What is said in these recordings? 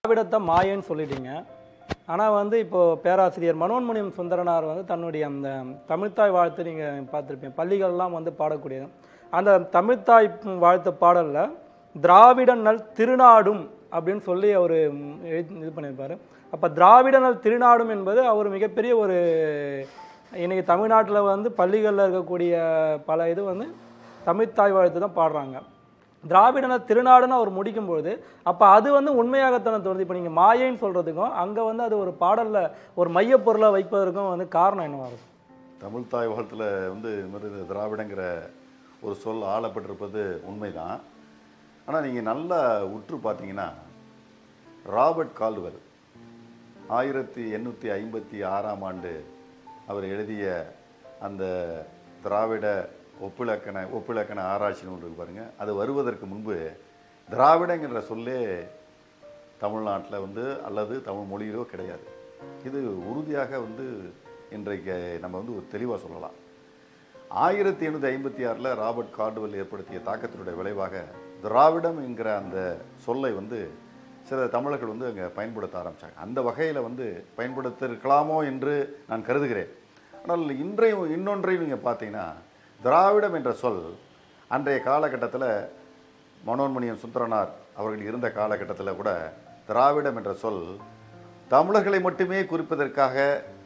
திராவிடத்தை மாயன்னு சொல்லிட்டீங்க ஆனால் வந்து இப்போ பேராசிரியர் மனோன்மணியம் சுந்தரனார் வந்து தன்னுடைய அந்த தமிழ்த்தாய் வாழ்த்து நீங்கள் பார்த்துருப்பீங்க பள்ளிகள்லாம் வந்து பாடக்கூடியது அந்த தமிழ்த்தாய் வாழ்த்து பாடலில் திராவிடநல் திருநாடும் அப்படின்னு சொல்லி அவர் எழுதி இது பண்ணியிருப்பார் அப்போ திராவிடநல் திருநாடும் என்பது அவர் மிகப்பெரிய ஒரு இன்னைக்கு தமிழ்நாட்டில் வந்து பள்ளிகளில் இருக்கக்கூடிய பல இது வந்து தமிழ்த்தாய் வாழ்த்து தான் பாடுறாங்க திராவிடன திருநாடுன்னு அவர் முடிக்கும்போது அப்போ அது வந்து உண்மையாகத்தானே தோணுது இப்போ நீங்கள் மாயைன்னு சொல்கிறதுக்கும் அங்கே வந்து அது ஒரு பாடலில் ஒரு மையப்பொருளை வைப்பதற்கும் வந்து காரணம் என்னவா இருக்கும் தமிழ் தாய் வாழ்த்தில் வந்து இது மாதிரி இந்த திராவிடங்கிற ஒரு சொல் ஆளப்பட்டிருப்பது உண்மைதான் ஆனால் நீங்கள் நல்லா உற்று பார்த்தீங்கன்னா ராபர்ட் கால்வெல் ஆயிரத்தி எண்ணூற்றி ஐம்பத்தி ஆறாம் ஆண்டு அவர் எழுதிய அந்த திராவிட ஒப்பிலக்கண ஒப்பிலக்கண ஆராய்ச்சி நூல் இருக்கு பாருங்க அது வருவதற்கு முன்பு திராவிடங்கிற சொல்லே தமிழ்நாட்டில் வந்து அல்லது தமிழ் மொழியிலோ கிடையாது இது உறுதியாக வந்து இன்றைக்கு நம்ம வந்து ஒரு தெளிவாக சொல்லலாம் ஆயிரத்தி எண்ணூற்றி ஐம்பத்தி ஆறில் ராபர்ட் கார்டுவெல் ஏற்படுத்திய தாக்கத்தினுடைய விளைவாக திராவிடம் என்கிற அந்த சொல்லை வந்து சில தமிழர்கள் வந்து அங்கே பயன்படுத்த ஆரம்பித்தாங்க அந்த வகையில் வந்து பயன்படுத்திருக்கலாமோ என்று நான் கருதுகிறேன் ஆனால் இன்றையும் இன்னொன்றையும் நீங்கள் பார்த்தீங்கன்னா திராவிடம் என்ற சொல் அன்றைய காலகட்டத்தில் மனோன்மணியம் சுந்தரனார் அவர்கள் இருந்த காலகட்டத்தில் கூட திராவிடம் என்ற சொல் தமிழர்களை மட்டுமே குறிப்பதற்காக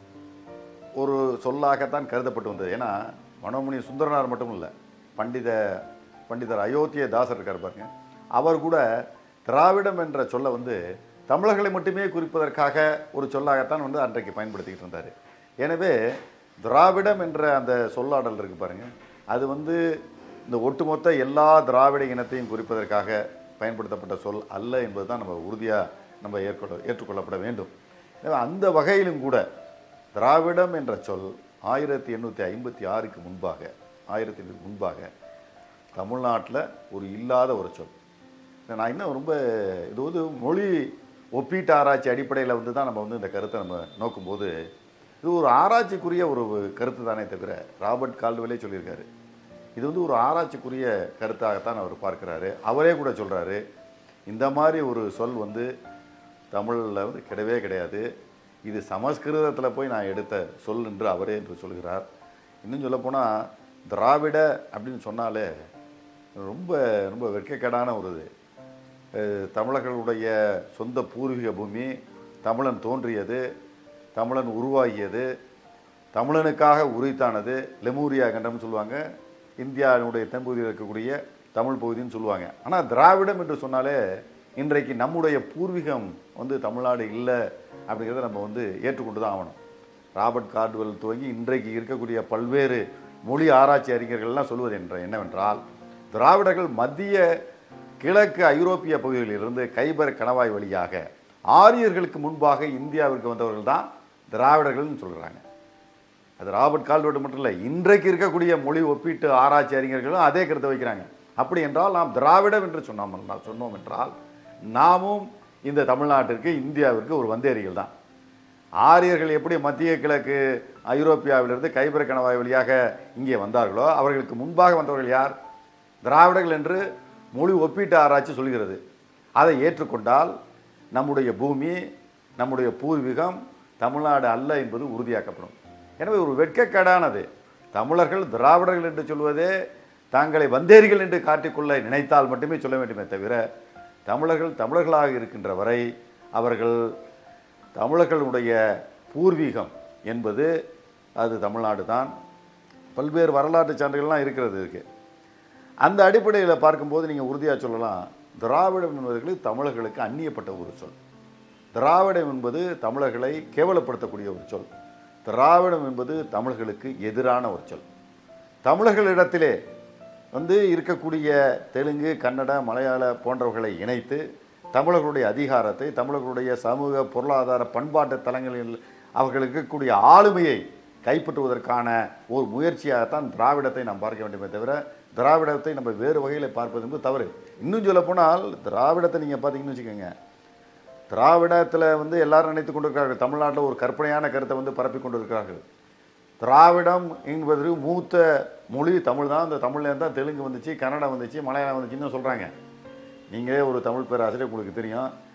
ஒரு சொல்லாகத்தான் கருதப்பட்டு வந்தது ஏன்னா மனோமணி சுந்தரனார் மட்டும் இல்லை பண்டித பண்டிதர் அயோத்திய தாசர் இருக்கார் பாருங்க அவர் கூட திராவிடம் என்ற சொல்லை வந்து தமிழர்களை மட்டுமே குறிப்பதற்காக ஒரு சொல்லாகத்தான் வந்து அன்றைக்கு பயன்படுத்திக்கிட்டு இருந்தார் எனவே திராவிடம் என்ற அந்த சொல்லாடல் இருக்கு பாருங்க அது வந்து இந்த ஒட்டுமொத்த எல்லா திராவிட இனத்தையும் குறிப்பதற்காக பயன்படுத்தப்பட்ட சொல் அல்ல என்பதுதான் நம்ம உறுதியாக நம்ம ஏற்கொள்ள ஏற்றுக்கொள்ளப்பட வேண்டும் எனவே அந்த வகையிலும் கூட திராவிடம் என்ற சொல் ஆயிரத்தி எண்ணூற்றி ஐம்பத்தி ஆறுக்கு முன்பாக ஆயிரத்தி எண்ணூறு முன்பாக தமிழ்நாட்டில் ஒரு இல்லாத ஒரு சொல் நான் இன்னும் ரொம்ப இது வந்து மொழி ஒப்பீட்டு ஆராய்ச்சி அடிப்படையில் வந்து தான் நம்ம வந்து இந்த கருத்தை நம்ம நோக்கும்போது இது ஒரு ஆராய்ச்சிக்குரிய ஒரு கருத்து தானே தவிர ராபர்ட் கால்டுவெலே சொல்லியிருக்காரு இது வந்து ஒரு ஆராய்ச்சிக்குரிய கருத்தாகத்தான் அவர் பார்க்கிறாரு அவரே கூட சொல்கிறாரு இந்த மாதிரி ஒரு சொல் வந்து தமிழில் வந்து கிடையவே கிடையாது இது சமஸ்கிருதத்தில் போய் நான் எடுத்த சொல் என்று அவரே என்று சொல்கிறார் இன்னும் சொல்லப்போனால் திராவிட அப்படின்னு சொன்னாலே ரொம்ப ரொம்ப வெட்கக்கேடான ஒரு இது அஹ், தமிழர்களுடைய சொந்த பூர்வீக பூமி தமிழன் தோன்றியது தமிழன் உருவாகியது தமிழனுக்காக உரித்தானது லெமூரியா கண்டம்னு சொல்லுவாங்க இந்தியாவினுடைய தென்பகுதியில் இருக்கக்கூடிய தமிழ் பகுதின்னு சொல்லுவாங்க ஆனால் திராவிடம் என்று சொன்னாலே இன்றைக்கு நம்முடைய பூர்வீகம் வந்து தமிழ்நாடு இல்லை அப்படிங்கிறத நம்ம வந்து ஏற்றுக்கொண்டு தான் ஆகணும் ராபர்ட் கார்டுவெல் துவங்கி இன்றைக்கு இருக்கக்கூடிய பல்வேறு மொழி ஆராய்ச்சி அறிஞர்கள்லாம் சொல்வது என்ற என்னவென்றால் திராவிடர்கள் மத்திய கிழக்கு ஐரோப்பிய பகுதிகளிலிருந்து கைபர் கணவாய் வழியாக ஆரியர்களுக்கு முன்பாக இந்தியாவிற்கு வந்தவர்கள் தான் திராவிடர்கள்னு சொல்கிறாங்க அது ராபர்ட் கால்வெட் மட்டும் இல்லை இன்றைக்கு இருக்கக்கூடிய மொழி ஒப்பீட்டு ஆராய்ச்சி அறிஞர்களும் அதே கருத்தை வைக்கிறாங்க அப்படி என்றால் நாம் திராவிடம் என்று சொன்னோம் என்றால் சொன்னோம் என்றால் நாமும் இந்த தமிழ்நாட்டிற்கு இந்தியாவிற்கு ஒரு வந்தேரிகள் தான் ஆரியர்கள் எப்படி மத்திய கிழக்கு ஐரோப்பியாவிலிருந்து கைபர கணவாய் வழியாக இங்கே வந்தார்களோ அவர்களுக்கு முன்பாக வந்தவர்கள் யார் திராவிடர்கள் என்று மொழி ஒப்பீட்டு ஆராய்ச்சி சொல்கிறது அதை ஏற்றுக்கொண்டால் நம்முடைய பூமி நம்முடைய பூர்வீகம் தமிழ்நாடு அல்ல என்பது உறுதியாக்கப்படும் எனவே ஒரு வெட்கக்கேடானது தமிழர்கள் திராவிடர்கள் என்று சொல்வதே தாங்களை வந்தேரிகள் என்று காட்டிக்கொள்ள நினைத்தால் மட்டுமே சொல்ல வேண்டுமே தவிர தமிழர்கள் தமிழர்களாக இருக்கின்ற வரை அவர்கள் தமிழர்களுடைய பூர்வீகம் என்பது அது தமிழ்நாடு தான் பல்வேறு வரலாற்று சான்றுகள்லாம் இருக்கிறது இருக்கு அந்த அடிப்படையில் பார்க்கும்போது நீங்கள் உறுதியாக சொல்லலாம் திராவிடம் என்பது தமிழர்களுக்கு அந்நியப்பட்ட ஒரு சொல் திராவிடம் என்பது தமிழர்களை கேவலப்படுத்தக்கூடிய ஒரு சொல் திராவிடம் என்பது தமிழர்களுக்கு எதிரான ஒரு சொல் தமிழர்களிடத்திலே வந்து இருக்கக்கூடிய தெலுங்கு கன்னட மலையாள போன்றவர்களை இணைத்து தமிழர்களுடைய அதிகாரத்தை தமிழர்களுடைய சமூக பொருளாதார பண்பாட்டு தலங்களில் அவர்களுக்கு இருக்கக்கூடிய ஆளுமையை கைப்பற்றுவதற்கான ஒரு முயற்சியாகத்தான் திராவிடத்தை நாம் பார்க்க வேண்டுமே தவிர திராவிடத்தை நம்ம வேறு வகையில் பார்ப்பது என்பது தவறு இன்னும் சொல்லப்போனால் திராவிடத்தை நீங்கள் பார்த்தீங்கன்னு வச்சுக்கோங்க திராவிடத்தில் வந்து எல்லாரும் நினைத்து கொண்டிருக்கிறார்கள் தமிழ்நாட்டில் ஒரு கற்பனையான கருத்தை வந்து பரப்பி கொண்டிருக்கிறார்கள் திராவிடம் என்பது மூத்த மொழி தமிழ் தான் அந்த தமிழ்லேருந்து தான் தெலுங்கு வந்துச்சு கன்னடம் வந்துச்சு மலையாளம் வந்துச்சுன்னு சொல்கிறாங்க நீங்களே ஒரு தமிழ் பேராசிரியர் உங்களுக்கு தெரியும்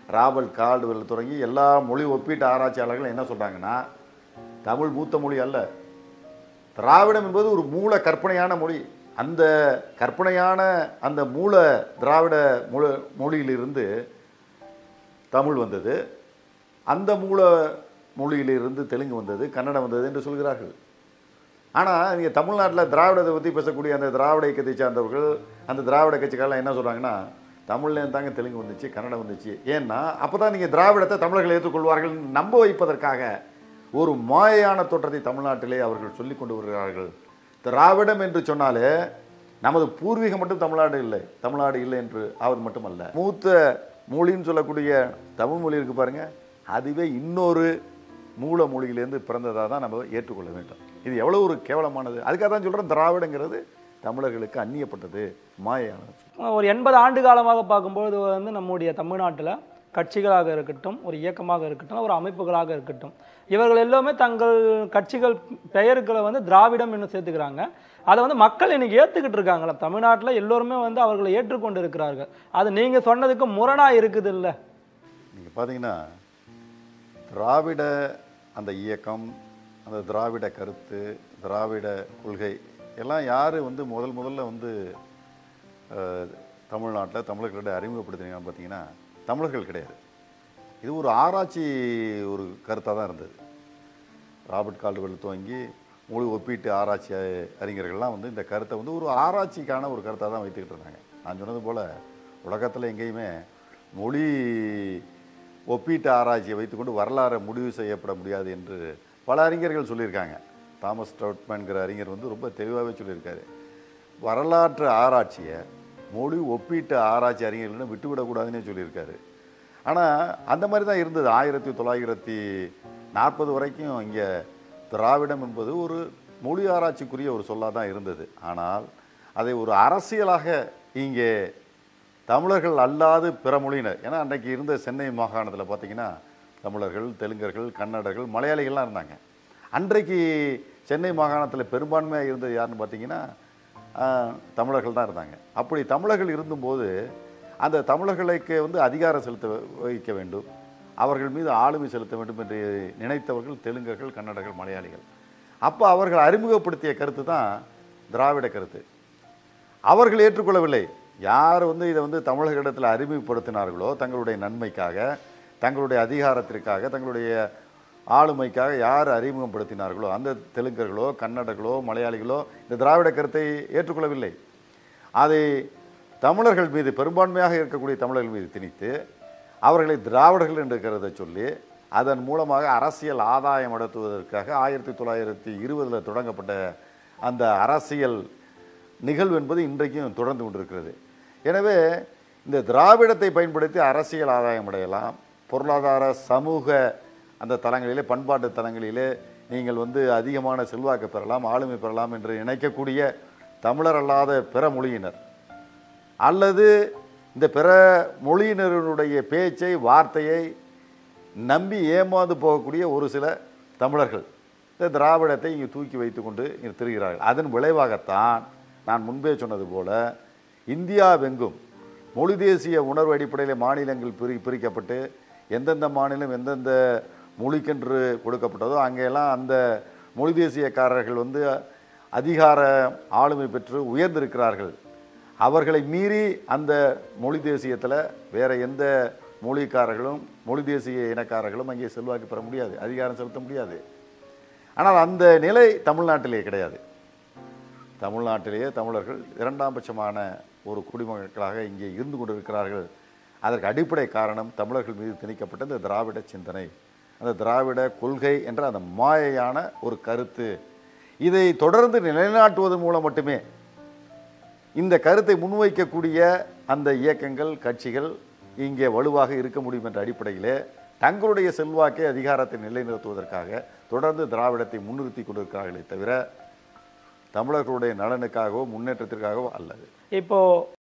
ராபர்ட் கால்டுவெல் தொடங்கி எல்லா மொழி ஒப்பீட்டு ஆராய்ச்சியாளர்களும் என்ன சொல்றாங்கன்னா தமிழ் மூத்த மொழி அல்ல திராவிடம் என்பது ஒரு மூல கற்பனையான மொழி அந்த கற்பனையான அந்த மூல திராவிட மொழி மொழியிலிருந்து தமிழ் வந்தது அந்த மூல மொழியிலிருந்து தெலுங்கு வந்தது கன்னடம் வந்தது என்று சொல்கிறார்கள் ஆனால் நீங்கள் தமிழ்நாட்டில் திராவிடத்தை பற்றி பேசக்கூடிய அந்த திராவிட இயக்கத்தை சார்ந்தவர்கள் அந்த திராவிட கட்சிக்காரெல்லாம் என்ன சொல்கிறாங்கன்னா தமிழ்லேருந்து தாங்க தெலுங்கு வந்துச்சு கன்னடம் வந்துச்சு ஏன்னா அப்போ தான் நீங்கள் திராவிடத்தை தமிழர்கள் ஏற்றுக்கொள்வார்கள் நம்ப வைப்பதற்காக ஒரு மாயான தோற்றத்தை தமிழ்நாட்டிலே அவர்கள் சொல்லிக் கொண்டு வருகிறார்கள் திராவிடம் என்று சொன்னாலே நமது பூர்வீகம் மட்டும் தமிழ்நாடு இல்லை தமிழ்நாடு இல்லை என்று அவர் மட்டுமல்ல மூத்த மொழின்னு சொல்லக்கூடிய தமிழ் மொழி இருக்கு பாருங்க அதுவே இன்னொரு மூல மொழியிலேருந்து பிறந்ததாக தான் நம்ம ஏற்றுக்கொள்ள வேண்டும் இது எவ்வளோ ஒரு கேவலமானது அதுக்காக தான் சொல்கிறேன் திராவிடங்கிறது தமிழர்களுக்கு அந்நியப்பட்டது மாயானது ஒரு எண்பது ஆண்டு காலமாக பார்க்கும்போது வந்து நம்முடைய தமிழ்நாட்டில் கட்சிகளாக இருக்கட்டும் ஒரு இயக்கமாக இருக்கட்டும் ஒரு அமைப்புகளாக இருக்கட்டும் இவர்கள் எல்லாமே தங்கள் கட்சிகள் பெயர்களை வந்து திராவிடம் என்று சேர்த்துக்கிறாங்க அதை வந்து மக்கள் இன்னைக்கு ஏற்றுக்கிட்டு இருக்காங்களா தமிழ்நாட்டில் எல்லோருமே வந்து அவர்களை ஏற்றுக்கொண்டு இருக்கிறார்கள் அது நீங்கள் சொன்னதுக்கு முரணா இருக்குது இல்லை நீங்கள் பார்த்தீங்கன்னா திராவிட அந்த இயக்கம் அந்த திராவிட கருத்து திராவிட கொள்கை எல்லாம் யார் வந்து முதல் முதல்ல வந்து தமிழ்நாட்டில் தமிழர்களிடையே அறிமுகப்படுத்தினீங்கன்னு பார்த்தீங்கன்னா தமிழர்கள் கிடையாது இது ஒரு ஆராய்ச்சி ஒரு கருத்தாக தான் இருந்தது ராபர்ட் கால்டுவெல் துவங்கி மொழி ஒப்பீட்டு ஆராய்ச்சி அறிஞர்கள்லாம் வந்து இந்த கருத்தை வந்து ஒரு ஆராய்ச்சிக்கான ஒரு கருத்தாக தான் வைத்துக்கிட்டு இருந்தாங்க நான் சொன்னது போல் உலகத்தில் எங்கேயுமே மொழி ஒப்பீட்டு ஆராய்ச்சியை வைத்துக்கொண்டு வரலாறை முடிவு செய்யப்பட முடியாது என்று பல அறிஞர்கள் சொல்லியிருக்காங்க தாமஸ் ட்ரவுட்மேன்கிற அறிஞர் வந்து ரொம்ப தெளிவாகவே சொல்லியிருக்காரு வரலாற்று ஆராய்ச்சியை மொழி ஒப்பீட்டு ஆராய்ச்சி அறிஞர்கள்னு விட்டுவிடக்கூடாதுன்னே சொல்லியிருக்காரு ஆனால் அந்த மாதிரி தான் இருந்தது ஆயிரத்தி தொள்ளாயிரத்தி நாற்பது வரைக்கும் இங்கே திராவிடம் என்பது ஒரு மொழி ஆராய்ச்சிக்குரிய ஒரு சொல்லாக தான் இருந்தது ஆனால் அதை ஒரு அரசியலாக இங்கே தமிழர்கள் அல்லாது பிற மொழியினர் ஏன்னா அன்றைக்கு இருந்த சென்னை மாகாணத்தில் பார்த்தீங்கன்னா தமிழர்கள் தெலுங்கர்கள் கன்னடர்கள் மலையாளிகள்லாம் இருந்தாங்க அன்றைக்கு சென்னை மாகாணத்தில் பெரும்பான்மையாக இருந்தது யாருன்னு பார்த்தீங்கன்னா ஆஹ், தமிழர்கள் தான் இருந்தாங்க அப்படி தமிழர்கள் இருந்தபோது அந்த தமிழர்களுக்கு வந்து அதிகாரம் செலுத்த வைக்க வேண்டும் அவர்கள் மீது ஆளுமை செலுத்த வேண்டும் என்று நினைத்தவர்கள் தெலுங்கர்கள் கன்னடர்கள் மலையாளிகள் அப்போ அவர்கள் அறிமுகப்படுத்திய கருத்து தான் திராவிட கருத்து அவர்கள் ஏற்றுக்கொள்ளவில்லை யார் வந்து இதை வந்து தமிழர்களிடத்தில் அறிமுகப்படுத்தினார்களோ தங்களுடைய நன்மைக்காக தங்களுடைய அதிகாரத்திற்காக தங்களுடைய ஆளுமைக்காக யார் அறிமுகப்படுத்தினார்களோ அந்த தெலுங்கர்களோ கன்னடர்களோ மலையாளிகளோ இந்த திராவிட கருத்தை ஏற்றுக்கொள்ளவில்லை அதை தமிழர்கள் மீது பெரும்பான்மையாக இருக்கக்கூடிய தமிழர்கள் மீது திணித்து அவர்களை திராவிடர்கள் என்று கருத சொல்லி அதன் மூலமாக அரசியல் ஆதாயம் நடத்துவதற்காக ஆயிரத்தி தொள்ளாயிரத்தி இருபதில் தொடங்கப்பட்ட அந்த அரசியல் நிகழ்வு என்பது இன்றைக்கும் தொடர்ந்து கொண்டிருக்கிறது எனவே இந்த திராவிடத்தை பயன்படுத்தி அரசியல் ஆதாயம் அடையலாம் பொருளாதார சமூக அந்த தளங்களிலே பண்பாட்டு தளங்களிலே நீங்கள் வந்து அதிகமான செல்வாக்கு பெறலாம் ஆளுமை பெறலாம் என்று நினைக்கக்கூடிய தமிழர் அல்லாத பிற மொழியினர் அல்லது இந்த பிற மொழியினருடைய பேச்சை வார்த்தையை நம்பி ஏமாந்து போகக்கூடிய ஒரு சில தமிழர்கள் இந்த திராவிடத்தை இங்கே தூக்கி வைத்துக்கொண்டு இங்கே திரிகிறார்கள் அதன் விளைவாகத்தான் நான் முன்பே சொன்னது போல இந்தியாவெங்கும் மொழி தேசிய உணர்வு அடிப்படையில் மாநிலங்கள் பிரி பிரிக்கப்பட்டு எந்தெந்த மாநிலம் எந்தெந்த மொழிக்கென்று கொடுக்கப்பட்டதோ அங்கெல்லாம் அந்த மொழி தேசியக்காரர்கள் வந்து அதிகார ஆளுமை பெற்று உயர்ந்திருக்கிறார்கள் அவர்களை மீறி அந்த மொழி தேசியத்தில் வேற எந்த மொழிக்காரர்களும் மொழி தேசிய இனக்காரர்களும் அங்கே செல்வாக்கு பெற முடியாது அதிகாரம் செலுத்த முடியாது ஆனால் அந்த நிலை தமிழ்நாட்டிலே கிடையாது தமிழ்நாட்டிலேயே தமிழர்கள் இரண்டாம் பட்சமான ஒரு குடிமக்களாக இங்கே இருந்து கொண்டிருக்கிறார்கள் அதற்கு அடிப்படை காரணம் தமிழர்கள் மீது திணிக்கப்பட்ட இந்த திராவிட சிந்தனை அந்த திராவிட கொள்கை என்ற அந்த மாயையான ஒரு கருத்து இதை தொடர்ந்து நிலைநாட்டுவதன் மூலம் மட்டுமே இந்த கருத்தை முன்வைக்கக்கூடிய அந்த இயக்கங்கள் கட்சிகள் இங்கே வலுவாக இருக்க முடியும் என்ற அடிப்படையிலே தங்களுடைய செல்வாக்கை அதிகாரத்தை நிலைநிறுத்துவதற்காக தொடர்ந்து திராவிடத்தை முன்னிறுத்தி கொண்டிருக்கிறார்களே தவிர தமிழர்களுடைய நலனுக்காகவோ முன்னேற்றத்திற்காகவோ அல்லது இப்போ